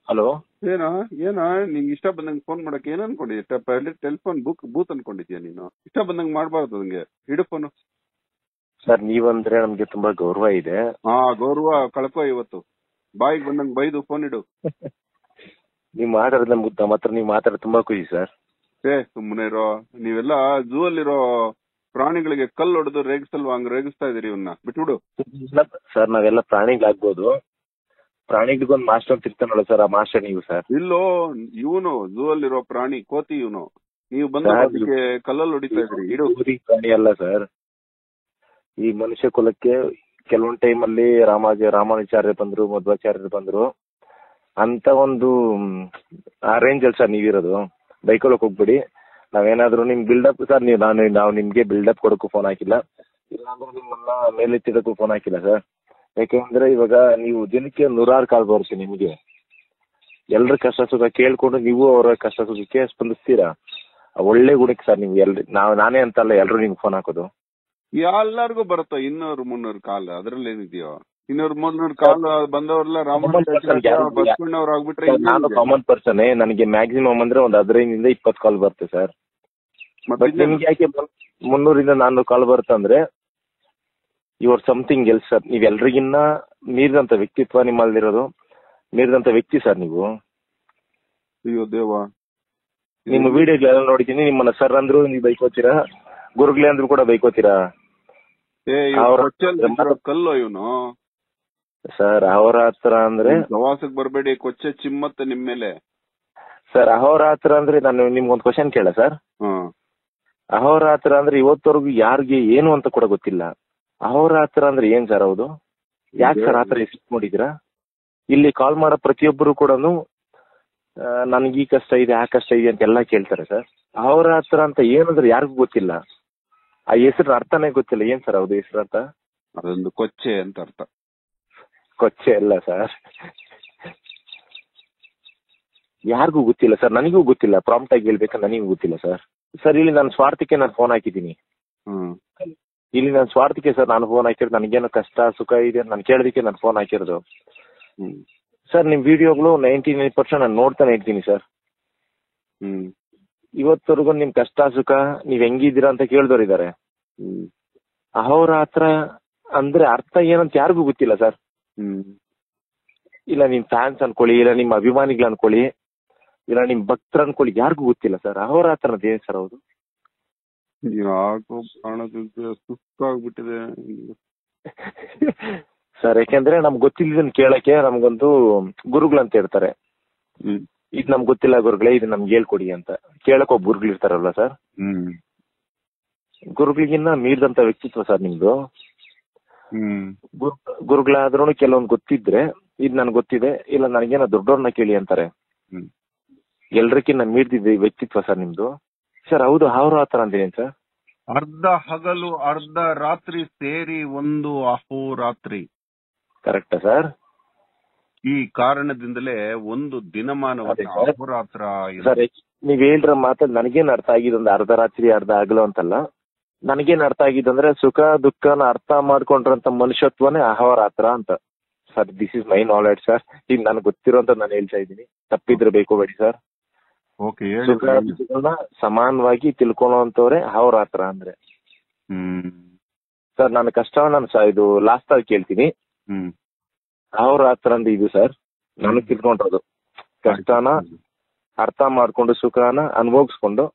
Hello ಏನೋ ಏನೋ ನಿಂಗೆ ಇಷ್ಟ ಬಂದಂಗೆ ಫೋನ್ ಮಾಡಕ್ ಏನ್ ಅನ್ಕೊಂಡಿದ್ಯ ಟೆಲಿಫೋನ್ ಬುಕ್ ಬೂತ್ ಅನ್ಕೊಂಡಿದ್ಯಾ ನೀನು ಇಷ್ಟ ಬಂದಂಗೆ ಮಾಡಬಾರ್ದು ನಂಗೆ ಹಿಡು ಫೋನು ಸರ್ ನೀವಂದ್ರೆ ನಮ್ಗೆ ತುಂಬಾ ಗೌರವ ಇದೆ ಹಾ ಗೌರವ ಕಳ್ಕೊ ಇವತ್ತು ಬಾಯಿಗೆ ಬಂದಂಗೆ ಬೈದು ಫೋನ್ ಇಡು ನೀವು ಮಾತಾಡೋದು ನಮ್ಗೆ ನಮ್ಮ ಹತ್ರ ನೀವು ಮಾತಾಡೋದು ತುಂಬಾ ಖುಷಿ ಸರ್ ಏ ಸುಮ್ಮನೆ ಇರೋ ನೀವೆಲ್ಲ ಝೂ ಅಲ್ಲಿರೋ ಪ್ರಾಣಿಗಳಿಗೆ ಕಲ್ಲು ಹೊಡೆದು ರೇಗಿಸಲ್ವಾ ಹಂಗ್ ರೇಗಿಸ್ತಾ ಇದೀರಿ ಇವನ್ನ ಬಿಟ್ಬಿಡು ಸರ್ ನಾವೆಲ್ಲ ಪ್ರಾಣಿಗಳಾಗ್ಬೋದು ಪ್ರಾಣಿಗಳಿಗೊಂದು ಮಾಸ್ಟರ್ ಅಂತ ಇರ್ತಾನಲ್ಲ ಸರ್ ಆ ಮಾಸ್ಟರ್ ನೀವು ಸರ್ ಇಲ್ಲೋ ಇವನು ಝೂ ಅಲ್ಲಿರೋ ಪ್ರಾಣಿ ಕೋತಿ ಇವನು ನೀವು ಬಂದು ಸರ್, ಅದಕ್ಕೆ ಕಲ್ಲಲ್ಲಿ ಹೊಡಿತಾ ಇದ್ರಿ ಇಡು ಊರಿಗೆ ಪ್ರಾಣಿ ಅಲ್ಲ ಸರ್ ಈ ಮನುಷ್ಯ ಕುಲಕ್ಕೆ ಕೆಲವೊಂದ್ ಟೈಮ್ ಅಲ್ಲಿ ರಾಮಾಜ ರಾಮಾನುಚಾರ್ಯ ಬಂದ್ರು ಮಧ್ವಾಚಾರ್ಯರು ಬಂದ್ರು ಅಂತ ಒಂದು ಮ್, ಆ ರೇಂಜ್ ಅಲ್ಲಿ ಸರ್ ನೀವಿರೋದು ಬೈಕೊಳಕ್ ಹೋಗ್ಬಿಡಿ ನಾವೇನಾದ್ರೂ ನಿಮ್ ಬಿಲ್ಡಪ್ ಸರ್ ನೀವು ನಾನು ನಾವು ನಿಮ್ಗೆ ಬಿಲ್ಡಪ್ ಕೊಡಕ್ಕೂ ಫೋನ್ ಹಾಕಿಲ್ಲ ಇಲ್ಲಾಂದ್ರೆ ನಿಮ್ಮನ್ನ ಮೇಲೆತ್ತಿಡಕ್ಕೂ ಫೋನ್ ಹಾಕಿಲ್ಲ ಸರ್ ಯಾಕೆಂದ್ರೆ ಇವಾಗ ನೀವು ದಿನಕ್ಕೆ ನೂರಾರು ಕಾಲ್ ಬರುತ್ತೆ ನಿಮ್ಗೆ ಎಲ್ರ ಕಷ್ಟ ಸುಖ ಕೇಳ್ಕೊಂಡು ನೀವು ಅವರ ಕಷ್ಟ ಸುಖಕ್ಕೆ ಸ್ಪಂದಿಸ್ತೀರಾ ಆ ಒಳ್ಳೆ ಗುಣಕ್ಕೆ ಸರ್ ನೀವು ಎಲ್ರಿ ನಾವು ನಾನೇ ಅಂತಲ್ಲ ಎಲ್ರು ನಿಮ್ಗೆ ಫೋನ್ ಹಾಕೋದು ಎಲ್ಲಾರ್ಗು ಬರುತ್ತೋ ಇನ್ನೂರು ಮುನ್ನೂರು ಕಾಲ್ ಅದ್ರಲ್ಲಿ ಏನಿದೆಯೋ ಇನ್ನೂರು ಮುನ್ನೂರು ಕಾಲ್ ಬಂದವ್ರೆಲ್ಲ ರಾಮಾನುಜಾಚಾರ್ಯ ಬಸವಣ್ಣವ್ರು ಆಗ್ಬಿಟ್ರೆ ಸರ್, ನಾನು ಕಾಮನ್ ಪರ್ಸನ್ ನನಗೆ ಮ್ಯಾಕ್ಸಿಮಮ್ ಅಂದ್ರೆ ಒಂದು ಹದಿನೈದರಿಂದ ಇಪ್ಪತ್ತು ಕಾಲ್ ಬರುತ್ತೆ ಸರ್ ಬಟ್ ನಿಮ್ಗೆ ಯಾಕೆ ಮುನ್- ಮುನ್ನೂರಿಂದ ನಾನ್ನೂರು ಕಾಲ್ ಬರುತ್ತೆ ಅಂದ್ರೆ ಯುವರ್ ಸಮಥಿಂಗ್ ಎಲ್ಸ್ ಸರ್ ನೀವ್ ಎಲ್ರಿಗಿನ್ನ ಮೀರಿದಂತ ವ್ಯಕ್ತಿತ್ವ ನಿಮ್ಮಲ್ಲಿರೋದು ಮೀರಿದಂತ ವ್ಯಕ್ತಿ ಸರ್ ನೀವು ಅಯ್ಯೋ ದೇವ ನಿಮ್ಮ ವಿಡಿಯೋಗಳೆಲ್ಲ ನೋಡಿದ್ದೀನಿ ನಿಮ್ಮನ್ನ ಸರ್ ಅಂದ್ರು ನೀವು ಬೈಕೋತೀರಾ ಗುರುಗಳೇ ಅಂದ್ರು ಕೂಡ ಬೈಕೋತೀರಾ ಏ ಅವ್ರ- ಕಲ್ಲು ಇವನು ಸರ್ ಅವರ ಹತ್ರ ಅಂದ್ರೆ ಪ್ರವಾಸಕ್ ಬರ್ಬೇಡಿ ಕೊಚ್ಚೆ ಚಿಮ್ಮತ್ತೆ ನಿಮ್ ಮೇಲೆ ಸರ್ ಅಹೋರಾತ್ರ ಅಂದ್ರೆ ನಾನು ನಿಮ್ಗೊಂದು ಕ್ವಶನ್ ಕೇಳ ಸರ್ ಹ್ಮ್ ಅಹೋರಾತ್ರ ಅಂದ್ರೆ ಇವತ್ತವರೆಗೂ ಯಾರಿಗೆ ಏನು ಅಂತ ಕೂಡ ಗೊತ್ತಿಲ್ಲ ಅಹೋರಾತ್ರ ಅಂದ್ರೆ ಏನ್ ಸರ್ ಹೌದು ಯಾಕೆ ಸರ್ ಆತರ ಹೆಸರು ಮಾಡಿದಿರಾ ಇಲ್ಲಿ ಕಾಲ್ ಮಾಡೋ ಪ್ರತಿಯೊಬ್ಬರು ಕೂಡ ನನ್ಗೆ ಈ ಕಷ್ಟ ಇದೆ ಆ ಕಷ್ಟ ಇದೆ ಅಂತೆಲ್ಲ ಕೇಳ್ತಾರೆ ಸರ್ ಅಹೋರಾತ್ರ ಅಂತ ಏನಂದ್ರೆ ಯಾರಿಗೂ ಗೊತ್ತಿಲ್ಲ ಆ ಹೆಸರು ಅರ್ಥನೇ ಗೊತ್ತಿಲ್ಲ ಏನ್ ಸರ್ ಹೌದು ಹೆಸರು ಅಂತ ಅದೊಂದು ಕೊಚ್ಚೆ ಅಂತ ಅರ್ಥ ಕೊಚ್ಚೆ ಅಲ್ಲ ಸರ್ ಯಾರಿಗೂ ಗೊತ್ತಿಲ್ಲ ಸರ್ ನನಗೂ ಗೊತ್ತಿಲ್ಲ ಪ್ರಾಂಪ್ಟ್ ಆಗಿ ಹೇಳ್ಬೇಕಂತ ನನಗೂ ಗೊತ್ತಿಲ್ಲ ಸರ್ ಸರ್ ಇಲ್ಲಿ ನನ್ನ ಸ್ವಾರ್ಥಕ್ಕೆ ನಾನು ಫೋನ್ ಹಾಕಿದ್ದೀನಿ ಹ್ಮ್ ಇಲ್ಲಿ ನನ್ನ ಸ್ವಾರ್ಥಕ್ಕೆ ಸರ್ ನಾನು ಫೋನ್ ಹಾಕಿರೋದು ನನಗೇನು ಕಷ್ಟ ಸುಖ ಇದೆ ನಾನು ಕೇಳೋದಕ್ಕೆ ನಾನು ಫೋನ್ ಹಾಕಿರೋದು ಹ್ಮ್ ಸರ್ ನಿಮ್ಮ ವಿಡಿಯೋಗಳು ನೈಂಟಿ ನೈನ್ ಪರ್ಸೆಂಟ್ ನಾನು ನೋಡ್ತಾನೆ ಇರ್ತೀನಿ ಸರ್ ಹ್ಮ್ ಇವತ್ತವರೆಗೂ ನಿಮ್ ಕಷ್ಟ ಸುಖ ನೀವ್ ಹೆಂಗಿದ್ದೀರಾ ಅಂತ ಕೇಳಿದವ್ರು ಇದಾರೆ ಹ್ಮ್ ಅಹೋರಾತ್ರ ಅಂದ್ರೆ ಅರ್ಥ ಏನಂತ ಯಾರಿಗೂ ಗೊತ್ತಿಲ್ಲ ಸರ್ ಹ್ಮ್ ಇಲ್ಲ ನಿಮ್ ಫ್ಯಾನ್ಸ್ ಅನ್ಕೊಳ್ಳಿ ಇಲ್ಲ ನಿಮ್ಮ ಅಭಿಮಾನಿಗಳು ಅನ್ಕೊಳ್ಳಿ ಇಲ್ಲ ನಿಮ್ ಭಕ್ತರು ಅನ್ಕೊಳ್ಳಿ ಯಾರಿಗೂ ಗೊತ್ತಿಲ್ಲ ಸರ್ ಅಹೋರಾತ್ರ ಅಂತ ಏನ್ ಸರ್ ಹೌದು ಯಾಕೋ ಕಾಣೋದಿಲ್ಲ ಸುಸ್ತಾಗ್ಬಿಟ್ಟಿದೆ ಸರ್ ಯಾಕೆಂದ್ರೆ ನಮ್ಗೆ ಗೊತ್ತಿಲ್ಲದನ್ನ ಕೇಳಕ್ಕೆ ನಮ್ಗೊಂದು ಗುರುಗಳು ಅಂತ ಇರ್ತಾರೆ ಹ್ಮ್ ಇದು ನಮ್ಗೆ ಗೊತ್ತಿಲ್ಲ ಗುರುಗಳೇ ಇದು ನಮ್ಗೆ ಹೇಳ್ಕೊಡಿ ಅಂತ ಕೇಳಕ್ ಒಬ್ಬ ಗುರುಗಳು ಇರ್ತಾರಲ್ವ ಸರ್ ಹ್ಮ್ ಗುರುಗಳಿಗಿನ್ನ ಮೀರಿದಂತ ವ್ಯಕ್ತಿತ್ವ ಸರ್ ನಿಮ್ದು ಹ್ಮ್ ಗುರು ಗುರುಗಳಾದ್ರೂ ಕೆಲವೊಂದು ಗೊತ್ತಿದ್ರೆ ಇದು ನನ್ಗೆ ಗೊತ್ತಿದೆ ಇಲ್ಲ ನನಗೇನೋ ದೊಡ್ಡವ್ರನ್ನ ಕೇಳಿ ಅಂತಾರೆ ಹ್ಮ್ ಎಲ್ರಕ್ಕಿಂತ ಮೀರ್ದಿದೆ ವ್ಯಕ್ತಿತ್ವ ಸರ್ ನಿಮ್ದು ಸರ್ ಹೌದು ಅವ್ರು ಆತರ ಅಂತೀನಿ ಸರ್ ಅರ್ಧ ಹಗಲು ಅರ್ಧ ರಾತ್ರಿ ಸೇರಿ ಒಂದು ಅಹೋರಾತ್ರಿ ಕರೆಕ್ಟಾ ಸರ್ ಈ ಕಾರಣದಿಂದಲೇ ಒಂದು ದಿನಮಾನವನ್ನು ಅದೇ ಸರ್. ಅಹೋರಾತ್ರ ಎಂದು- ಸರ್ ನೀವ್ ಹೇಳಿರೋ ಮಾತು ನನಗೇನ್ ಅರ್ಥ ಆಗಿದೆ ಅಂದ್ರೆ ಅರ್ಧ ರಾತ್ರಿ ಅರ್ಧ ಹಗಲು ಅಂತಲ್ಲ ನನಗೇನ್ ಅರ್ಥ ಆಗಿದೆ ಅಂದ್ರೆ ಸುಖ ದುಃಖನ ಅರ್ಥ ಮಾಡ್ಕೊಂಡ್ರಂತ ಮನುಷ್ಯತ್ವನೇ ಅಹೋರಾತ್ರ ಅಂತ sir this is my knowledge sir ಈಗ ನನಗೆ ಗೊತ್ತಿರೋಂತ ನಾನು ಹೇಳ್ತಾ ಇದ್ದೀನಿ ತಪ್ಪಿದ್ರೆ ಬೇಕು ಬೇಡಿ ಸರ್ ಓಕೆ ಹೇಳಿ ಸುಖ ದುಃಖಗಳನ್ನ ಸಮಾನವಾಗಿ ತಿಳ್ಕೊಳ್ಳುವಂತವ್ರೆ ಅಹೋರಾತ್ರ ಅಂದ್ರೆ ಹ್ಮ್ ಸರ್ ನನ್ನ ಕಷ್ಟ ನಾನು ಸ- ಇದು ಲಾಸ್ಟ್ ಆಗಿ ಕೇಳ್ತೀನಿ ಹ್ಮ್ ಅಹೋರಾತ್ರ ಅಂದ್ರೆ ಇದು ಸರ್ ನಾನು ತಿಳ್ಕೊಂಡಿರೋದು ಕಷ್ಟನ ಅರ್ಥ ಮಾಡ್ಕೊಂಡು ಸುಖನ ಅನುಭವಿಸ್ಕೊಂಡು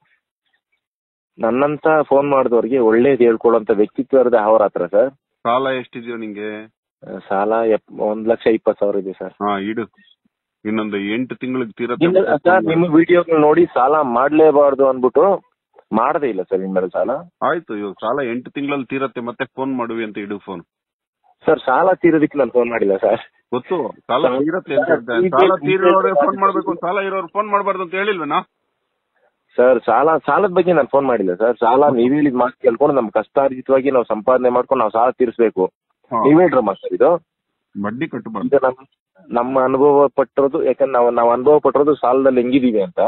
ನನ್ನಂತ ಫೋನ್ ಮಾಡಿದವ್ರಿಗೆ ಒಳ್ಳೇದು ಹೇಳ್ಕೊಡುವಂತ ವ್ಯಕ್ತಿತ್ವ ಇರೋದೇ ಅಹೋರಾತ್ರ ಸರ್ ಸಾಲ ಎಷ್ಟಿದ್ಯೋ ನಿಂಗೆ ಸಾಲ ಎಪ್- ಒಂದ್ ಲಕ್ಷ ಇಪ್ಪತ್ತು ಸಾವಿರ ಇದೆ ಸರ್ ಹಾ ಇಡು ಇನ್ನೊಂದು ಎಂಟು ತಿಂಗಳಿಗೆ ಇಲ್ಲ ಸರ್ ನಿಮ್ಮ ವಿಡಿಯೋಗಳು ನೋಡಿ ಸಾಲ ಮಾಡ್ಲೇಬಾರ್ದು ಅನ್ಬಿಟ್ಟು ಮಾಡದೇ ಇಲ್ಲ ಸರ್ ಇನ್ಮೇಲೆ ಸಾಲ ಆಯ್ತು ಇವಾಗ ಸಾಲ ಎಂಟು ತಿಂಗಳಲ್ಲಿ ತೀರತ್ತೆ ಮತ್ತೆ ಫೋನ್ ಮಾಡುವಿ ಅಂತ ಇಡು ಫೋನ್ ಸರ್ ಸಾಲ ತೀರೋದಕ್ಕೆ ನಾನು ಫೋನ್ ಮಾಡಿಲ್ಲ ಸರ್ ಗೊತ್ತು ಸಾಲ ತೀರತ್ತೆ ಅಂತ ಹೇಳ್ದೆ. ಸಾಲ ತೀರೋರೆ ಫೋನ್ ಮಾಡ್ಬೇಕು ಸಾಲ ಇರೋರು ಫೋನ್ ಮಾಡ್ಬಾರ್ದು ಅಂತ ಹೇಳಿಲ್ವೇನಾ ಸರ್ ಸಾಲ ಸಾಲದ ಬಗ್ಗೆ ನಾನು ಫೋನ್ ಮಾಡಿಲ್ಲ ಸರ್ ಸಾಲ ನೀವ್ ಹೇಳಿದ ಮಾತು ಕೇಳ್ಕೊಂಡು ನಮ್ ಕಷ್ಟಾರ್ಜಿತವಾಗಿ ನಾವು ಸಂಪಾದನೆ ಮಾಡ್ಕೊಂಡು ನಾವು ಸಾಲ ತೀರಿಸಬೇಕು ನೀವ್ ಹೇಳ್ರಮ್ಮ ಸರ್ ಇದು ಬಡ್ಡಿ ಕಟ್ಟಬಾರ್ದು ಇದು ನಮ್ ನಮ್ಮ ಅನುಭವ ಪಟ್ಟಿರೋದು ಯಾಕಂದ್ರೆ ನಾವು ನಾವು ಅನುಭವ ಪಟ್ಟಿರೋದು ಸಾಲದಲ್ಲಿ ಹೆಂಗಿದೀವಿ ಅಂತ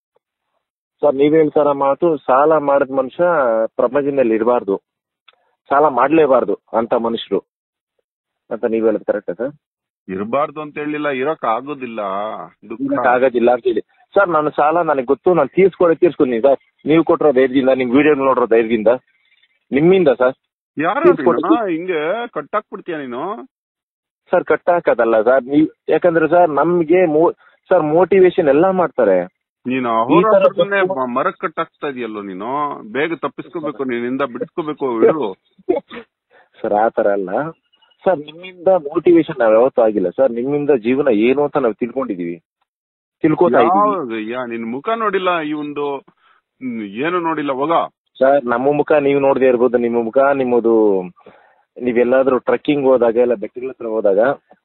ಸರ್ ನೀವ್ ಹೇಳ್ತಾರ ಮಾತು ಸಾಲ ಮಾಡಿದ ಮನುಷ್ಯ ಪ್ರಪಂಚದಲ್ಲಿ ಇರಬಾರ್ದು ಸಾಲ ಮಾಡ್ಲೇಬಾರ್ದು ಅಂತ ಮನುಷ್ಯರು ಅಂತ ನೀವ್ ಹೇಳೋದು ಕರೆಕ್ಟಾ ಸರ್ ಇರಬಾರ್ದು ಅಂತ ಹೇಳಿಲ್ಲ ಇರಕ್ ಆಗೋದಿಲ್ಲ ದುಃಖ ಆಗೋದಿಲ್ಲ ಅಂತ ಹೇಳಿ ಸರ್ ನನ್ನ ಸಾಲ ನನಗೆ ಗೊತ್ತು ನಾನು ತೀರ್ಸ್ಕೊಡೆ ತೀರ್ಸ್ಕೊತೀನಿ ಸರ್ ನೀವು ಕೊಟ್ಟಿರೋ ಧೈರ್ಯದಿಂದ ನಿಮ್ ವಿಡಿಯೋ ನೋಡಿರೋ ಧೈರ್ಯದಿಂದ ನಿಮ್ಮಿಂದ ಸರ್ ಯಾರು ತೀರ್ಸ್ಕೊಡ್ತೀನಿ. ಹಿಂಗೆ ಕಟ್ಟಾಕ್ಬಿಡ್ತೀಯ ನೀನು ಸರ್ ಕಟ್ ಹಾಕೋದಲ್ಲ ಸರ್ ನೀವ್ ಯಾಕಂದ್ರೆ ಸರ್ ನಮ್ಗೆ ಸರ್ ಮೋಟಿವೇಶನ್ ಎಲ್ಲಾ ಮಾಡ್ತಾರೆ ನೀನು ಈ ತರ ಅಹೋರಾತ್ರನ್ನೇ ತಪ್ಪು- ಮರಕ್ ಕಟ್ಟಾಕ್ತಾ ಇದೆಯಲ್ಲೋ ನೀನು ಬೇಗ ತಪ್ಪಿಸ್ಕೋಬೇಕು ನೀನಿಂದ ಬಿಡಿಸ್ಕೋಬೇಕು ಇರು ಸರ್ ಆ ತರ ಅಲ್ಲ ಸರ್ ನಿಮ್ಮಿಂದ ಮೋಟಿವೇಶನ್ ನಾವ್ ಯಾವತ್ತೂ ಆಗಿಲ್ಲ ಸರ್ ನಿಮ್ಮಿಂದ ಜೀವನ ಏನು ಅಂತ ನಾವು ತಿಳ್ಕೊಂಡಿದೀವಿ ತಿಳ್ಕೊತಾ ಇದೀವಿ ಯಾವ್ದು? ಯಾ ನಿನ್ ಮುಖ ನೋಡಿಲ್ಲ ಈ ಒಂದು ಹ್ಮ್, ಏನು ನೋಡಿಲ್ಲ ಹೋಗ ಸರ್ ನಮ್ಮ ಮುಖ ನೀವು ನೋಡದೇ ಇರ್ಬೋದು ನಿಮ್ಮ ಮುಖ ನಿಮ್ಮದು ನೀವೆಲ್ಲಾದ್ರೂ ಟ್ರೆಕ್ಕಿಂಗ್ ಹೋದಾಗ ಎಲ್ಲ ಬೆಟ್ಟಗಳ ಹತ್ರ ಹೋದಾಗ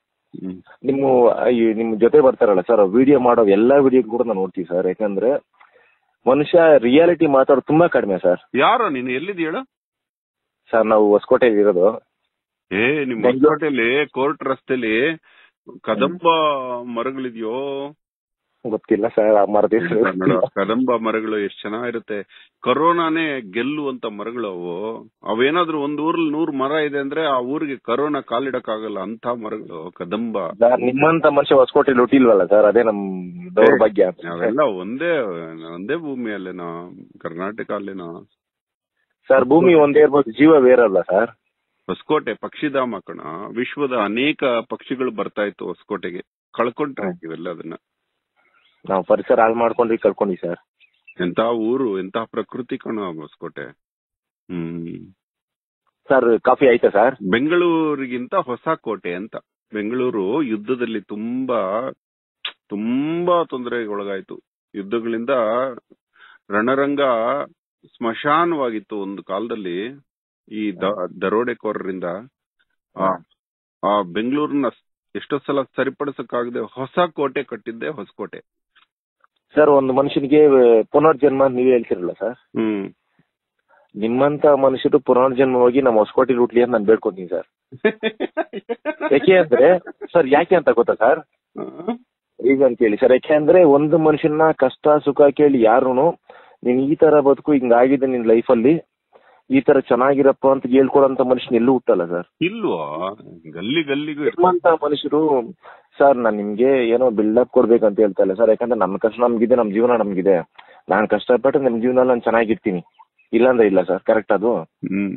ನಿಮ್ಮ ಈ ನಿಮ್ ಜೊತೆ ಬರ್ತಾರಲ್ಲ ಸರ್ ವಿಡಿಯೋ ಮಾಡೋ ಎಲ್ಲಾ ವಿಡಿಯೋ ಕೂಡ ನಾವು ನೋಡ್ತೀವಿ ಸರ್ ಯಾಕಂದ್ರೆ ಮನುಷ್ಯ ರಿಯಾಲಿಟಿ ಮಾತಾಡೋದು ತುಂಬಾ ಕಡಿಮೆ ಸರ್ ಯಾರೋ ನೀನು ಎಲ್ಲಿದ್ ಹೇಳು ಸರ್ ನಾವು ಹೊಸಕೋಟೆಯಲ್ಲಿ ಇರೋದು ಏ ನಿಮ್ ಬೆಂಗ್ಳೂರ್- ಹೊಸಕೋಟೆಲಿ ಕೋರ್ಟ್ ರಸ್ತೆಲಿ ಕದಂಬ ಮರಗಳಿದ್ಯೋ ಗೊತ್ತಿಲ್ಲ ಸರ್ ಆ ಮರದ ಹೆಸರು ನೋಡು, ಕದಂಬ ಮರಗಳು ಎಷ್ಟ್ ಚೆನ್ನಾಗಿರುತ್ತೆ ಕರೋನಾನೇ ಗೆಲ್ಲುವಂತ ಮರಗಳು ಅವು ಅವೇನಾದ್ರೂ ಒಂದ್ ಊರಲ್ಲಿ ನೂರ್ ಮರ ಇದೆ ಅಂದ್ರೆ ಆ ಊರಿಗೆ ಕರೋನಾ ಕಾಲಿಡಕ್ ಆಗಲ್ಲ ಅಂತ ಮರಗಳು ಕದಂಬ ಸರ್ ನಿಮ್ಮಂತ ಮನುಷ್ಯ ಹೊಸಕೋಟೆಯಲ್ಲಿ ಹುಟ್ಟಿಲ್ವಲ್ಲ ಸರ್ ಅದೇ ನಮ್ ದೌರ್ಭಾಗ್ಯ ನಾವೆಲ್ಲ ಒಂದೇ ಒಂದೇ ಭೂಮಿಯಲ್ಲೇನೋ ಕರ್ನಾಟಕ ಅಲ್ಲೇನೋ ಸರ್ ಭೂಮಿ ಒಂದೇ ಇರ್ಬೋದು ಜೀವ ಬೇರಲ್ಲ ಸರ್ ಹೊಸಕೋಟೆ ಪಕ್ಷಿಧಾಮ ಕಣ ವಿಶ್ವದ ಅನೇಕ ಪಕ್ಷಿಗಳು ಬರ್ತಾ ಇತ್ತು ಹೊಸಕೋಟೆಗೆ ಕಳ್ಕೊಂಡ್ರೆ ಇವೆಲ್ಲ ಅದನ್ನ ನಾವು ಪರಿಸರ ಹಾಳು ಮಾಡ್ಕೊಂಡ್ರಿ ಕಳ್ಕೊಂಡಿ ಸರ್ ಎಂತ ಊರು ಎಂತ ಪ್ರಕೃತಿ ಕಣ ಹೊಸಕೋಟೆ ಹ್ಮ್ ಸರ್ ಕಾಫಿ ಆಯ್ತಾ ಸರ್ ಬೆಂಗಳೂರಿಗಿಂತ ಹೊಸ ಕೋಟೆ ಅಂತ ಬೆಂಗಳೂರು ಯುದ್ಧದಲ್ಲಿ ತುಂಬಾ ತುಂಬಾ ತೊಂದರೆಗೆ ಒಳಗಾಯ್ತು ಯುದ್ಧಗಳಿಂದ ರಣರಂಗ ಸ್ಮಶಾನವಾಗಿತ್ತು ಒಂದು ಕಾಲದಲ್ಲಿ ಈ ದ- ದರೋಡೆಕೋರರಿಂದ ಆ- ಆ ಬೆಂಗಳೂರಿನ ಎಷ್ಟೋ ಸಲ ಸರಿಪಡಿಸಕ್ಕಾಗದೆ ಹೊಸ ಕೋಟೆ ಕಟ್ಟಿದ್ದೆ ಹೊಸಕೋಟೆ ಸರ್ ಒಂದು ಮನುಷ್ಯನಿಗೆ ಪುನರ್ಜನ್ಮ ಅಂತ ನೀವೇ ಹೇಳ್ತಿರಲ್ಲ ಸರ್ ಹ್ಮ್ ನಿಮ್ಮಂತ ಮನುಷ್ಯರು ಪುನರ್ಜನ್ಮ ಹೋಗಿ ನಮ್ಮ ಹೊಸಕೋಟೆ ಹುಟ್ಲಿ ಅಂತ ನಾನು ಬೇಡ್ಕೊತೀನಿ ಸರ್ ಯಾಕೆ ಅಂದ್ರೆ ಸರ್ ಯಾಕೆ ಅಂತ ಗೊತ್ತಾ ಸರ್ ರೀಸನ್ ಕೇಳಿ ಸರ್ ಯಾಕೆ ಅಂದ್ರೆ ಒಂದು ಮನುಷ್ಯನ ಕಷ್ಟ ಸುಖ ಕೇಳಿ ಯಾರುನು ನೀನ್ ಈ ತರ ಬದುಕು ಹಿಂಗಾಗಿದೆ ನಿನ್ ಲೈಫಲ್ಲಿ ಈ ತರ ಚೆನ್ನಾಗಿರಪ್ಪ ಅಂತ ಹೇಳ್ಕೊಡಂತ ಮನುಷ್ಯನ ಎಲ್ಲೂ ಹುಟ್ಟಲ್ಲ ಸರ್ ಇಲ್ವಾ ಗಲ್ಲಿ ಗಲ್ಲಿಗೂ ಇರ್ತಾರೆ. ನಿಮ್ಮಂತ ಮನುಷ್ಯರು ಸರ್ ನಾನ್ ನಿಮ್ಗೆ ಏನೋ ಬಿಲ್ಡಪ್ ಕೊಡ್ಬೇಕಂತ ಹೇಳ್ತಾ ಇಲ್ಲ ಸರ್ ಯಾಕಂದ್ರೆ ನಮ್ ಕಷ್ಟ ನಮ್ಗಿದೆ ನಮ್ ಜೀವನ ನಮ್ಗಿದೆ ನಾನ್ ಕಷ್ಟಪಟ್ಟು ನಿಮ್ ಜೀವನ ನಾನು ಚೆನ್ನಾಗಿರ್ತೀನಿ ಇಲ್ಲಾಂದ್ರೆ ಇಲ್ಲ ಸರ್ ಕರೆಕ್ಟ್ ಅದು ಹ್ಮ್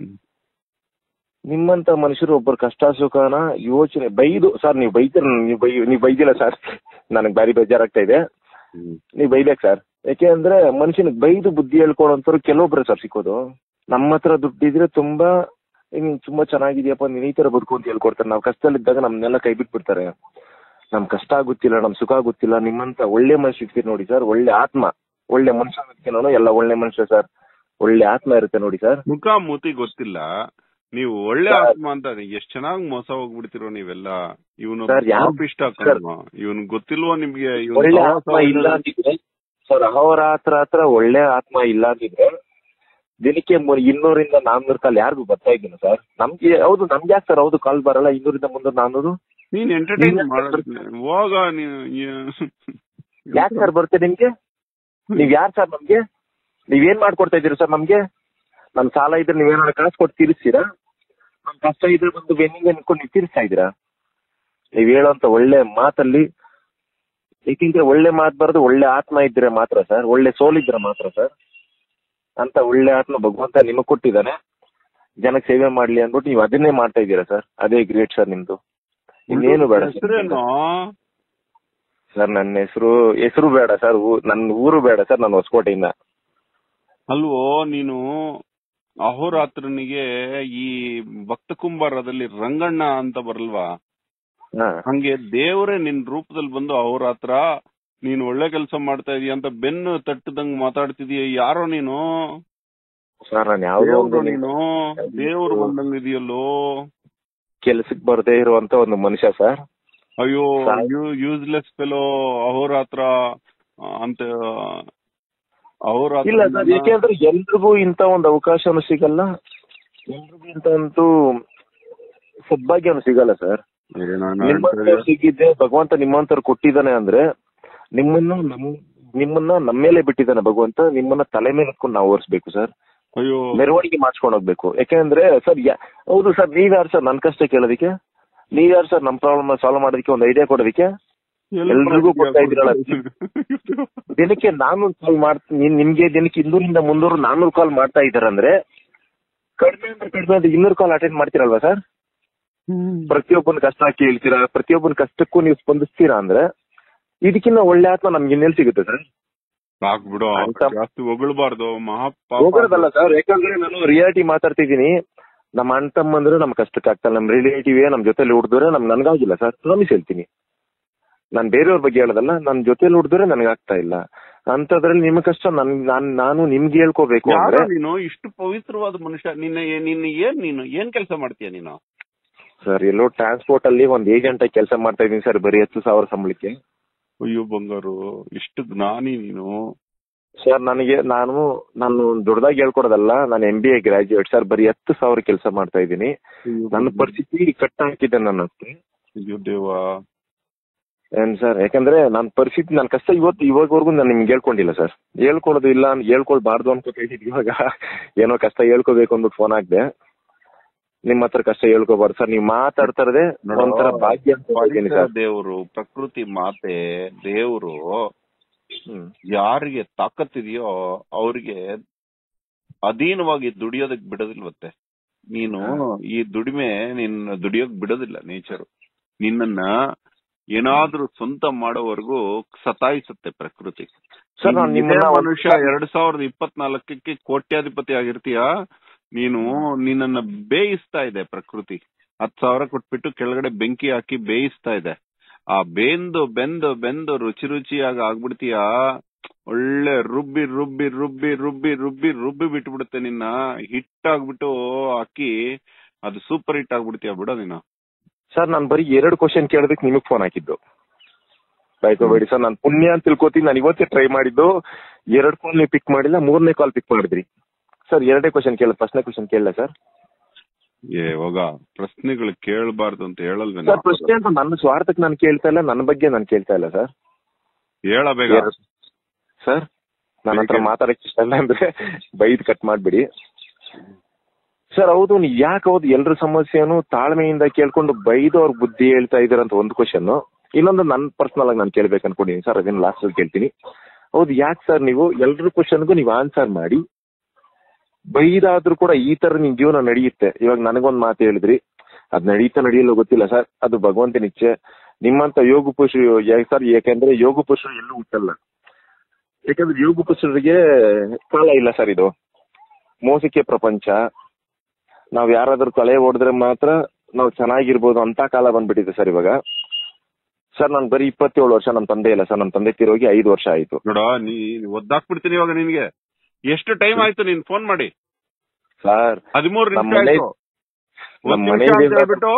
ನಿಮ್ಮಂತ ಮನುಷ್ಯರು ಒಬ್ಬರ ಕಷ್ಟ ಸುಖನ ಯೋಚನೆ ಬೈದು ಸರ್ ನೀವು ಬೈತೀರ ನೀವು ಬೈ ನೀವು ಬೈದಿಲ್ಲ ಸರ್ ನನಗೆ ಬಾರಿ ಬೇಜಾರಾಗ್ತಾ ಇದೆ ಹ್ಮ್ ನೀವು ಬೈಬೇಕು ಸರ್ ಯಾಕೆ ಅಂದ್ರೆ ಮನುಷ್ಯನಿಗೆ ಬೈದು ಬುದ್ಧಿ ಹೇಳ್ಕೊಡೋಂಥವ್ರು ಕೆಲವೊಬ್ರು ಸರ್ ಸಿಕ್ಕೋದು ನಮ್ಮ ಹತ್ರ ದುಡ್ಡಿದ್ರೆ ತುಂಬಾ ನೀನ್ ತುಂಬಾ ಚೆನ್ನಾಗಿದ್ಯಪ್ಪ ನೀನ್ ಈ ತರ ಬದುಕು ಅಂತ ಹೇಳ್ಕೊಡ್ತಾರೆ ನಾವು ಕಷ್ಟದಲ್ಲಿದ್ದಾಗ ನಮ್ನೆಲ್ಲ ಕೈ ಬಿಟ್ಬಿಡ್ತಾರೆ ನಮ್ ಕಷ್ಟ ಗೊತ್ತಿಲ್ಲ ನಮ್ ಸುಖ ಗೊತ್ತಿಲ್ಲ ನಿಮ್ಮಂತ ಒಳ್ಳೆ ಮನುಷ್ಯ ಇರ್ತೀರಿ ನೋಡಿ ಸರ್ ಒಳ್ಳೆ ಆತ್ಮ ಒಳ್ಳೆ ಮನುಷ್ಯ ನಾನು ಎಲ್ಲ ಒಳ್ಳೆ ಮನುಷ್ಯ ಸರ್ ಒಳ್ಳೆ ಆತ್ಮ ಇರುತ್ತೆ ನೋಡಿ ಸರ್ ಮುಖ ಮೂತಿ ಗೊತ್ತಿಲ್ಲ ನೀವು ಒಳ್ಳೆ ಸರ್- ಆತ್ಮ ಅಂತ ಎಷ್ಟ್ ಚೆನ್ನಾಗ್ ಮೋಸ ಹೋಗ್ಬಿಡ್ತಿರೋ ನೀವೆಲ್ಲ ಇವನು ಸರ್, ಯಾವ- ಇಷ್ಟ ಸರ್- ಇವನ್ ಗೊತ್ತಿಲ್ವಾ ನಿಮ್ಗೆ ಇವ್ನ್ ಒಳ್ಳೆ ಸಹವಾಸ ಆತ್ಮ ಇಲ್ಲ ಅಂತಿದ್ರೆ ಸರ್ ಅಹೋರಾತ್ರ ಹತ್ರ ಒಳ್ಳೆ ಆತ್ಮ ಇಲ್ಲ ಅಂತಿದ್ರೆ ದಿನಕ್ಕೆ ಮು- ಇನ್ನೂರಿಂದ ನಾನ್ನೂರು ಕಾಲ್ ಯಾರಿಗೂ ಬರ್ತಾ ಇದ್ದೀನಿ ಸರ್ ನಮ್ಗೆ ಹೌದು ನಮ್ಗೆ ಯಾಕೆ ಸರ್ ಹೌದು ಕಾಲ್ ಬರಲ್ಲ ಇನ್ನೂರಿಂದ ಮುನ್ನೂರು ನಾನ್ನೂರು ನೀನ್ ಎಂಟರ್ಟೈನ್ ನೀನ್ ಮಾಡೋದಿಲ್ಲ ಹೋಗ ನೀನು ಯಾಕೆ ಸರ್ ಬರುತ್ತೆ ನಿಮ್ಗೆ ನೀವ್ ಯಾರು ಸರ್ ನಮ್ಗೆ ನೀವೇನ್ ಮಾಡ್ಕೊಡ್ತಾ ಇದೀರಿ ಸರ್ ನಮ್ಗೆ ನಮ್ ಸಾಲ ಇದ್ರೆ ನೀವೇನಾದ್ರು ಕಾಸು ಕೊಟ್ಟು ತೀರಿಸ್ತೀರಾ ನಮ್ ಕಷ್ಟ ಇದ್ರೆ ಬಂದು ಬೆನ್ನಿಗೆ ಅನ್ಕೊಂಡು ನೀವು ತೀರಿಸ್ತಾ ಇದೀರಾ ನೀವ್ ಹೇಳೋಂತ ಒಳ್ಳೆ ಮಾತಲ್ಲಿ ಏಕೆಂದ್ರೆ ಒಳ್ಳೆ ಮಾತು ಬರೋದು ಒಳ್ಳೆ ಆತ್ಮ ಇದ್ರೆ ಮಾತ್ರ ಸರ್ ಒಳ್ಳೆ ಸೋಲಿದ್ರೆ ಮಾತ್ರ ಸರ್ ಅಂತ ಒಳ್ಳೆ ಆತ್ಮ ಭಗವಂತ ನಿಮಗ್ ಕೊಟ್ಟಿದ್ದಾನೆ ಜನಕ್ಕೆ ಸೇವೆ ಮಾಡ್ಲಿ ಅಂದ್ಬಿಟ್ಟು ನೀವು ಅದನ್ನೇ ಮಾಡ್ತಾ ಇದ್ದೀರಾ ಸರ್ ಅದೇ ಗ್ರೇಟ್ ಸರ್ ನಿಮ್ದು ಇನ್ನೇನು ಬೇಡ ಸರ್ ಹೆಸರೇನು ಸರ್ ನನ್ನ ಹೆಸರು ಹೆಸರು ಬೇಡ ಸರ್ ನನ್ನ ಊರು ಬೇಡ ಸರ್ ನಾನು ಹೊಸಕೋಟೆಯಿಂದ ಅಲ್ವೋ ನೀನು ಅಹೋರಾತ್ರನಿಗೆ ಈ ಭಕ್ತ ಕುಂಬಾರದಲ್ಲಿ ರಂಗಣ್ಣ ಅಂತ ಬರಲ್ವಾ ಹಾ ಹಂಗೆ ದೇವರೇ ನಿನ್ ರೂಪದಲ್ಲಿ ಬಂದು ಅಹೋರಾತ್ರ ನೀನ್ ಒಳ್ಳೆ ಕೆಲಸ ಮಾಡ್ತಾ ಇದೀಯ ಅಂತ ಬೆನ್ನು ತಟ್ಟದಂಗ್ ಮಾತಾಡ್ತಿದೀಯ ಯಾರೋ ನೀನು ಸರ್ ನಾನು ಯಾವುದೋ ದೇವ್ರು ಒಂದು ನೀನು ದೇವ್ರು ಬಂದಂಗ್ ಇದೆಯಲ್ಲೋ ಕೆಲ್ಸಕ್ಕೆ ಬರದೇ ಇರುವಂತ ಒಂದು ಮನುಷ್ಯ ಸರ್ ಅಯ್ಯೋ ಸಾ- ಯೂಸ್ಲೆಸ್ ಫೆಲೋ ಅಹೋರಾತ್ರ ಆ, ಅಂತ ಅಹೋರಾತ್ರ ಇಲ್ಲ ಸರ್ ಯಾಕೆಂದ್ರೆ ಎಲ್ರಿಗೂ ಇಂತ ಒಂದು ಅವಕಾಶನೂ ಸಿಗಲ್ಲ ಎಲ್ರಿಗೂ ಇಂತ ಒಂದು ಸದ್ಭಾಗ್ಯನೂ ಸಿಗಲ್ಲ ಸರ್ ನಿಮ್ಮಂತವ್ರು ಸಿಕ್ಕಿದ್ದೆ ಭಗವಂತ ನಿಮ್ಮಂತವ್ರು ಕೊಟ್ಟಿದ್ದಾನೆ ಅಂದ್ರೆ ನಿಮ್ಮನ್ನ ನಮ್ ನಿಮ್ಮನ್ನ ನಮ್ಮ ಮೇಲೆ ಬಿಟ್ಟಿದ್ದಾನೆ ಭಗವಂತ ನಿಮ್ಮನ್ನ ತಲೆ ಮೇಲೆ ಹೊತ್ಕೊಂಡು ನಾವು ಓಡಿಸ್ಬೇಕು ಸರ್ ಅಯ್ಯೋ ಮೆರವಣಿಗೆ ಮಾಡ್ಸ್ಕೊಂಡು ಹೋಗ್ಬೇಕು ಯಾಕೆಂದ್ರೆ ಸರ್ ಯಾ- ಹೌದು ಸರ್ ನೀವ್ಯಾರು ಸರ್ ನನ್ ಕಷ್ಟ ಕೇಳೋದಕ್ಕೆ ನೀವ್ಯಾರು ಸರ್ ನಮ್ ಪ್ರಾಬ್ಲಮ್ ಸಾಲ್ವ್ ಮಾಡೋದಕ್ಕೆ ಒಂದು ಐಡಿಯಾ ಕೊಡೋದಕ್ಕೆ ಎಲ್ರಿಗೂ ಕೊಡ್ತಾ ಇದ್ದೀರಲ್ಲ. ದಿನಕ್ಕೆ ನಾನೂರು ಕಾಲ್ ಮಾಡ್ತೀನಿ ನಿಮ್- ನಿಮ್ಗೆ ದಿನಕ್ಕೆ ಇನ್ನೂರಿಂದ ಮುನ್ನೂರು ನಾನೂರು ಕಾಲ್ ಮಾಡ್ತಾ ಇದ್ದಾರಂದ್ರೆ ಕಡಿಮೆ ಅಂದ್ರೆ ಕಡಿಮೆ ಅಂದ್ರೆ ಇನ್ನೂರು ಕಾಲ್ ಅಟೆಂಡ್ ಮಾಡ್ತೀರಲ್ವಾ ಸರ್ ಪ್ರತಿಯೊಬ್ಬನ ಕಷ್ಟ ಕೇಳ್ತೀರಾ ಪ್ರತಿಯೊಬ್ಬನ ಕಷ್ಟಕ್ಕೂ ನೀವು ಸ್ಪಂದಿಸ್ತೀರಾ ಅಂದ್ರೆ ಇದಕ್ಕಿಂತ ಒಳ್ಳೆ ಆತ್ಮ ನಮ್ಗೆ ಇನ್ನೆಲ್ಲಿ ಸಿಗುತ್ತೆ ಸರ್ ಸಾಕ್ಬಿಡು ಅಂತ- ಜಾಸ್ತಿ ಹೊಗಳ್ಬಾರ್ದು ಮಹಾಪಾಪ ಹೋಗೋದಲ್ಲ ಸರ್ ಯಾಕಂದ್ರೆ ನಾನು ರಿಯಾಲಿಟಿ ಮಾತಾಡ್ತಿದ್ದೀನಿ ನಮ್ಮ ಅಣ್ಣ ತಮ್ಮಂದ್ರೆ ನಮ್ ಕಷ್ಟಕ್ಕೆ ಆಗ್ತಲ್ಲ ನಮ್ ರಿಲೇಟಿವ್ ನಮ್ ಜೊತೆಲಿ ಹುಡ್ದವ್ರೆ ನಮ್ ನನ್ಗಾಗಿಲ್ಲ ಸರ್ ಪ್ರಾಮಿಸ್ ಹೇಳ್ತೀನಿ ನಾನ್ ಬೇರೆಯವ್ರ ಬಗ್ಗೆ ಹೇಳೋದಲ್ಲ ನನ್ ಜೊತೆಲಿ ಹುಡ್ದವ್ರೆ ನನ್ಗಾಗ್ತಾ ಇಲ್ಲ ಅಂತದ್ರಲ್ಲಿ ನಿಮ್ಮ ಕಷ್ಟ ನನ್ ನಾನ್ ನಾನು ನಿಮ್ಗೆ ಹೇಳ್ಕೋಬೇಕು ಯಾರೋ ಅಂದ್ರೆ ನೀನು ಇಷ್ಟು ಪವಿತ್ರವಾದ ಮನುಷ್ಯ ನಿನ್ನ ನಿನ್ನ ಏನ್ ನೀನು ಏನ್ ಕೆಲಸ ಮಾಡ್ತೀಯ ನೀನು ಸರ್ ಎಲ್ಲೋ ಟ್ರಾನ್ಸ್ಪೋರ್ಟ್ ಅಲ್ಲಿ ಒಂದ್ ಏಜೆಂಟ್ ಆಗಿ ಕೆಲಸ ಮಾಡ್ತಾ ಇದೀನಿ ಸರ್ ಬರೀ ಹತ್ತು ಸಾವಿರ ಸಂಬಳಕ್ಕೆ ಅಯ್ಯೋ ಬಂಗಾರು ಇಷ್ಟು ಜ್ಞಾನಿ ನೀನು ಸರ್ ನನಗೆ ನಾನು ನಾನು ದೊಡ್ಡದಾಗಿ ಹೇಳ್ಕೊಡೋದಲ್ಲ ನಾನು M B A graduate sir ಬರೀ ಹತ್ತು ಸಾವಿರ ಕೆಲಸ ಮಾಡ್ತಾ ಇದ್ದೀನಿ ನನ್ನ ಪರಿಸ್ಥಿತಿ ಕಟ್ಟ ಹಾಕಿದೆ ನನ್ನ ಹತ್ರ. ಅಯ್ಯೋ ದೇವಾ ಏನ್ ಸರ್ ಯಾಕಂದ್ರೆ ನನ್ನ ಪರಿಸ್ಥಿತಿ ನನ್ನ ಕಷ್ಟ ಇವತ್ತು ಇವಾಗವರೆಗೂ ನಾನು ನಿಮ್ಗೆ ಹೇಳ್ಕೊಂಡಿಲ್ಲ ಸರ್ ಹೇಳ್ಕೊಳ್ಳೋದು ಇಲ್ಲ ಅಂತ ಹೇಳ್ಕೊಳ್ಬಾರ್ದು ಅನ್ಕೋತಾ ಇದ್ದೀನಿ ಇವಾಗ ಏನೋ ಕಷ್ಟ ಹೇಳ್ಕೋಬೇಕು ಅಂದ್ಬಿಟ್ಟು ಫೋನ್ ಹಾಕ್ದೆ ನಿಮ್ಮ ಹತ್ರ ಕಷ್ಟ ಹೇಳ್ಕೋಬಾರ್ದು ಸರ್ ನೀವು ಮಾತಾಡ್ತಾ ಇರೋದೇ ನೋಡು, ಒಂಥರ ಭಾಗ್ಯ ಅಂತ ಇದ್ದೀನಿ ಪರಿಸರ ಸರ್ ದೇವರು ಪ್ರಕೃತಿ ಮಾತೆ ದೇವರು ಹ್ಮ್ ಯಾರಿಗೆ ತಾಕತ್ತಿದೆಯೋ ಅವ್ರಿಗೆ ಅಧೀನವಾಗಿ ದುಡಿಯೋದಕ್ ಬಿಡೋದಿಲ್ವತ್ತೆ ನೀನು ಈ ದುಡಿಮೆ ನಿನ್ನ ದುಡಿಯೋಕ್ ಬಿಡೋದಿಲ್ಲ ನೇಚರ್ ನಿನ್ನನ್ನ ಏನಾದ್ರೂ ಸ್ವಂತ ಮಾಡೋವರೆಗೂ ಸತಾಯಿಸುತ್ತೆ ಪ್ರಕೃತಿ ಸರ್ ನಾನು ಇದೇ ನಿಮ್ಮನ್ನ ಮನುಷ್ಯ ಎರಡ್ ಸಾವಿರದ ಇಪ್ಪತ್ನಾಲ್ಕಕ್ಕೆ ಕೋಟ್ಯಾಧಿಪತಿ ಆಗಿರ್ತೀಯ ನೀನು ನಿನ್ನನ್ನ ಬೇಯಿಸ್ತಾ ಇದೆ ಪ್ರಕೃತಿ ಹತ್ ಸಾವಿರ ಕೊಟ್ಬಿಟ್ಟು ಕೆಳಗಡೆ ಬೆಂಕಿ ಹಾಕಿ ಬೇಯಿಸ್ತಾ ಇದೆ ಆ ಬೆಂದು ಬೆಂದು ಬೆಂದು ರುಚಿ ರುಚಿಯಾಗಿ ಆಗ್ಬಿಡ್ತೀಯ ಒಳ್ಳೆ ರುಬ್ಬಿ ರುಬ್ಬಿ ರುಬ್ಬಿ ರುಬ್ಬಿ ರುಬ್ಬಿ ರುಬ್ಬಿ ಬಿಟ್ಬಿಡುತ್ತೆ ನಿನ್ನ ಹಿಟ್ ಆಗ್ಬಿಟ್ಟು ಅಕ್ಕಿ ಅದು ಸೂಪರ್ ಹಿಟ್ ಆಗ್ಬಿಡ್ತೀಯ ಬಿಡೋ ನೀನು ಸರ್ ನಾನು ಬರೀ ಎರಡು ಕ್ವಶನ್ ಕೇಳೋದಕ್ಕೆ ನಿಮಗೆ ಫೋನ್ ಹಾಕಿದ್ದು ಬೈಕೋಬೇಡಿ ಸರ್ ನಾನು ಪುಣ್ಯ ಅಂತ ತಿಳ್ಕೊತೀನಿ ನಾನು ಇವತ್ತೇ ಟ್ರೈ ಮಾಡಿದ್ದು ಎರಡು ಕಾಲ್ ನೀವು ಪಿಕ್ ಮಾಡಿಲ್ಲ ಮೂರನೇ ಕಾಲ್ ಪಿಕ್ ಮಾಡಿದ್ರಿ ಸರ್ ಎರಡೇ ಕ್ವಶನ್ ಕೇಳ ಫಸ್ಟ್ನೇ ಕ್ವಶನ್ ಕೇಳಲ್ಲ ಸರ್ ಏ ಹೋಗ ಪ್ರಶ್ನೆಗಳು ಕೇಳಬಾರ್ದು ಅಂತ ಹೇಳಲ್ವೇನೋ ಸರ್ ಪ್ರಶ್ನೆ ಅಂತ ನನ್ನ ಸ್ವಾರ್ಥಕ್ಕೆ ನಾನು ಕೇಳ್ತಾ ಇಲ್ಲ ನನ್ನ ಬಗ್ಗೆ ನಾನು ಕೇಳ್ತಾ ಇಲ್ಲ ಸರ್ ಹೇಳ ಬೇಗ ಸರ್ ನನ್ನ ಹತ್ರ ಹೇಳಿ. ಮಾತಾಡಕ್ಕೆ ಇಷ್ಟ ಇಲ್ಲ ಅಂದ್ರೆ ಬೈದ್ ಕಟ್ ಮಾಡ್ಬಿಡಿ ಸರ್ ಹೌದು ನೀವು ಯಾಕೆ ಹೌದು ಎಲ್ರ ಸಮಸ್ಯೆನು ತಾಳ್ಮೆಯಿಂದ ಕೇಳ್ಕೊಂಡು ಬೈದು ಅವ್ರ ಬುದ್ಧಿ ಹೇಳ್ತಾ ಇದ್ದೀರಂತ ಒಂದು ಕ್ವಶನ್ ಇನ್ನೊಂದು ನನ್ನ ಪರ್ಸನಲ್ ಆಗಿ ನಾನು ಕೇಳ್ಬೇಕು ಅನ್ಕೊಂಡಿದ್ದೀನಿ ಸರ್ ಅದನ್ನ ಲಾಸ್ಟ್ ಅಲ್ಲಿ ಕೇಳ್ತೀನಿ ಹೌದು ಯಾಕೆ ಸರ್ ನೀವು ಎಲ್ರ ಕ್ವಶನ್ಗೂ ನೀವು ಆನ್ಸರ್ ಮಾಡಿ ಬೈದಾದ್ರೂ ಕೂಡ ಈ ತರ ನಿಮ್ ಜೀವನ ನಡೆಯುತ್ತೆ ಇವಾಗ ನನಗೊಂದ್ ಮಾತು ಹೇಳಿದ್ರಿ ಅದ್ ನಡೀತಾ ನಡೆಯಲ್ಲ ಗೊತ್ತಿಲ್ಲ ಸರ್ ಅದು ಭಗವಂತನ ಇಚ್ಛೆ ನಿಮ್ಮಂತ ಯೋಗ ಪುರುಷರು ಯಾಕೆ ಸರ್ ಯಾಕಂದ್ರೆ ಯೋಗ ಪುರುಷರು ಎಲ್ಲೂ ಹುಟ್ಟಲ್ಲ ಯಾಕಂದ್ರೆ ಯೋಗ ಪುರುಷರಿಗೆ ಕಾಲ ಇಲ್ಲ ಸರ್ ಇದು ಮೋಸಕ್ಕೆ ಪ್ರಪಂಚ ನಾವ್ ಯಾರಾದ್ರೂ ತಲೆ ಹೊಡೆದ್ರೆ ಮಾತ್ರ ನಾವು ಚೆನ್ನಾಗಿರ್ಬೋದು ಅಂತ ಕಾಲ ಬಂದ್ಬಿಟ್ಟಿದೆ ಸರ್ ಇವಾಗ ಸರ್ ನಾನು ಬರೀ ಇಪ್ಪತ್ತೇಳು ವರ್ಷ ನಮ್ಮ ತಂದೆ ಇಲ್ಲ ಸರ್ ನಮ್ಮ ತಂದೆ ತೀರೋಗಿ ಐದು ವರ್ಷ ಆಯ್ತು ನೋಡ ನೀ ಒದ್ದಾಕ್ಬಿಡ್ತೀನಿ ಇವಾಗ ನಿನ್ಗೆ ಎಷ್ಟು ಟೈಮ್ ಆಯ್ತು ನೀನ್ ಫೋನ್ ಮಾಡಿ ಸರ್ ಹದಿಮೂರು ನಿಮಿಷ ನಮ್ಮ ಮನೆ- ಆಯ್ತು ಒಂದ್ ನಮ್ಮ ನಿಮಿಷ ಮನೆ ಅಂತ ಹೇಳ್ಬಿಟ್ಟು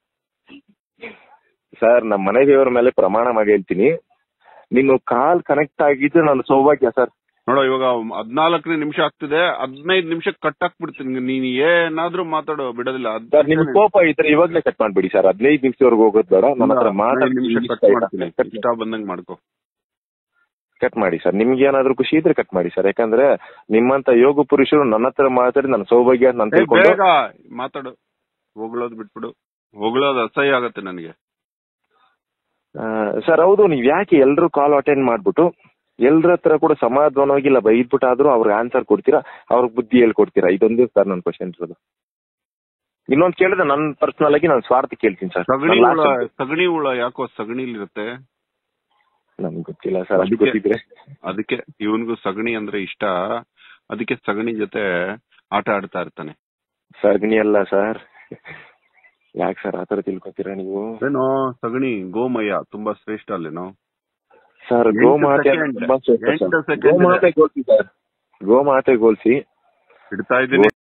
ಸರ್ ನಮ್ಮ ಮನೆ ದೇವರ ಮೇಲೆ ಪ್ರಮಾಣ ಮಾಡಿ ಹೇಳ್ತೀನಿ ನೀನು ಕಾಲ್ ಕನೆಕ್ಟ್ ಆಗಿದ್ದು ನನ್ನ ಸೌಭಾಗ್ಯ ಸರ್ ನೋಡೋ ಇವಾಗ ಹದ್ನಾಲ್ಕನೇ ನಿಮಿಷ ಆಗ್ತಿದೆ ಹದಿನೈದು ನಿಮಿಷ ಕಟ್ ಹಾಕ್ಬಿಡ್ತೀನಿ ನೀನ್ ಏನಾದ್ರೂ ಮಾತಾಡೋ ಬಿಡೋದಿಲ್ಲ ಅದ್- ಸರ್ ನಿಮ್ಗೆ ಕೋಪ ಇದ್ರೆ ಇವಾಗ್ಲೇ ಕಟ್ ಮಾಡ್ಬಿಡಿ ಸರ್ ಹದಿನೈದು ನಿಮಿಷವರೆಗೂ ಹೋಗೋದು ಬೇಡ ನನ್ನ ಹತ್ರ ಹದಿನೈದು ನಿಮಿಷ ಕಟ್ ಮಾಡ್ತೀನಿ ಮಾತಾಡ್ತೀನಿ ಇಷ್ಟ ಬಂದಂಗ್ ಮಾಡ್ಕೋ ಕಟ್ ಮಾಡಿ ಸರ್ ನಿಮ್ಗೆ ಏನಾದ್ರೂ ಖುಷಿ ಇದ್ರೆ ಕಟ್ ಮಾಡಿ ಸರ್ ಯಾಕಂದ್ರೆ ನಿಮ್ಮಂತ ಯೋಗ ಪುರುಷರು ನನ್ನ ಹತ್ರ ಮಾತಾಡಿ ನನ್ನ ಸೌಭಾಗ್ಯ ಅಂತ ನಾನು ಏ, ತಿಳ್ಕೊಂಡು ಬೇಗ ಮಾತಾಡು ಹೊಗಳೋದ್ ಬಿಟ್ಬಿಡು ಹೊಗಳೋದ್ ಅಸಹ್ಯ ಆಗತ್ತೆ ನನಗೆ ಆ, ಸರ್ ಹೌದು ನೀವ್ ಯಾಕೆ ಎಲ್ರು ಕಾಲ್ ಅಟೆಂಡ್ ಮಾಡ್ಬಿಟ್ಟು ಎಲ್ರ ಹತ್ರ ಕೂಡ ಸಮಾಧಾನವಾಗಿ ಇಲ್ಲ ಬೈದ್ಬಿಟ್ಟಾದ್ರೂ ಅವ್ರಿಗೆ ಆನ್ಸರ್ ಕೊಡ್ತೀರಾ ಅವ್ರಿಗೆ ಬುದ್ಧಿ ಹೇಳ್ಕೊಡ್ತೀರಾ ಇದೊಂದೇ ಸರ್ ನನ್ನ ಕ್ವಶನ್ ಇರೋದು ಇನ್ನೊಂದ್ ಕೇಳಿದ್ರೆ ನನ್ನ ಪರ್ಸನಲ್ ಆಗಿ ನಾನು ಸ್ವಾರ್ಥ ಕೇಳ್ತೀನಿ ಸರ್ ಸಗಣಿ ಹುಳ ಸಗಣಿ ಹುಳ ಯಾಕೋ ಸಗಣಿಲಿರುತ್ತೆ ನನ್ಗೆ ಗೊತ್ತಿಲ್ಲ ಸರ್ ಅದು ಅದಕ್ಕೆ- ಗೊತ್ತಿದ್ರೆ ಅದಕ್ಕೆ ಇವನ್ಗೂ ಸಗಣಿ ಅಂದ್ರೆ ಇಷ್ಟ ಅದಕ್ಕೆ ಸಗಣಿ ಜೊತೆ ಆಟ ಆಡ್ತಾ ಇರ್ತಾನೆ ಸಗಣಿ ಅಲ್ಲ ಸರ್ ಯಾಕೆ ಸರ್ ಆತರ ತಿಳ್ಕೊತೀರಾ ನೀವು ಏನೋ ಸಗಣಿ ಗೋಮಯ ತುಂಬಾ ಶ್ರೇಷ್ಠ ಅಲ್ಲೇನೋ ಸರ್ ಎಂಟು ಗೋಮಾತೆ ಅಂದ್ರೆ second. ತುಂಬಾ ಶ್ರೇಷ್ಠ ಎಂಟು ಸರ್. second ಇದೆ. ಗೋಮಾತೆ ಗೋಲ್ಸಿ ಸರ್ ಗೋಮಾತೆ ಗೋಲ್ಸಿ ಇಡ್ತಾ ಇದ್ದೀನಿ